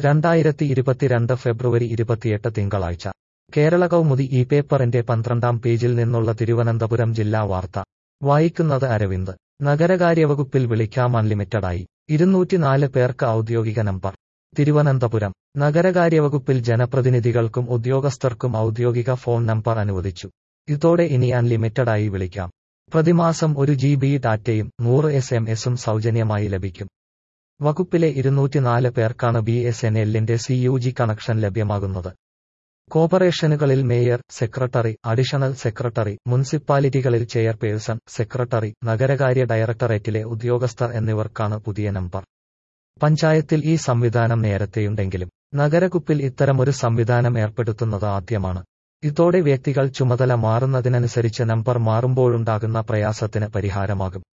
രണ്ടായിരത്തി ഇരുപത്തിരണ്ട് ഫെബ്രുവരി ഇരുപത്തിയെട്ട് തിങ്കളാഴ്ച കേരള കൗമുദി ഈ പേപ്പറിന്റെ പന്ത്രണ്ടാം പേജിൽ നിന്നുള്ള തിരുവനന്തപുരം ജില്ലാ വാർത്ത വായിക്കുന്നത് അരവിന്ദ് നഗരകാര്യവകുപ്പിൽ വിളിക്കാം അൺലിമിറ്റഡായി ഇരുന്നൂറ്റിനാല് പേർക്ക് ഔദ്യോഗിക നമ്പർ തിരുവനന്തപുരം നഗരകാര്യവകുപ്പിൽ ജനപ്രതിനിധികൾക്കും ഉദ്യോഗസ്ഥർക്കും ഔദ്യോഗിക ഫോൺ നമ്പർ അനുവദിച്ചു ഇതോടെ ഇനി അൺലിമിറ്റഡായി വിളിക്കാം പ്രതിമാസം ഒരു ജി ബി ഡാറ്റയും നൂറ് എസ് എം എസും സൗജന്യമായി ലഭിക്കും വകുപ്പിലെ ഇരുന്നൂറ്റിനാല് പേർക്കാണ് ബി എസ് എൻ എല്ലിന്റെ സി യു ജി കണക്ഷൻ ലഭ്യമാകുന്നത് കോർപ്പറേഷനുകളിൽ മേയർ സെക്രട്ടറി അഡീഷണൽ സെക്രട്ടറി മുനിസിപ്പാലിറ്റികളിൽ ചെയർപേഴ്സൺ സെക്രട്ടറി നഗരകാര്യ ഡയറക്ടറേറ്റിലെ ഉദ്യോഗസ്ഥർ എന്നിവർക്കാണ് പുതിയ നമ്പർ പഞ്ചായത്തിൽ ഈ സംവിധാനം നേരത്തെയുണ്ടെങ്കിലും നഗരകുപ്പിൽ ഇത്തരമൊരു സംവിധാനം ഏർപ്പെടുത്തുന്നത് ആദ്യമാണ് ഇതോടെ വ്യക്തികൾ ചുമതല മാറുന്നതിനനുസരിച്ച് നമ്പർ മാറുമ്പോഴുണ്ടാകുന്ന പ്രയാസത്തിന് പരിഹാരമാകും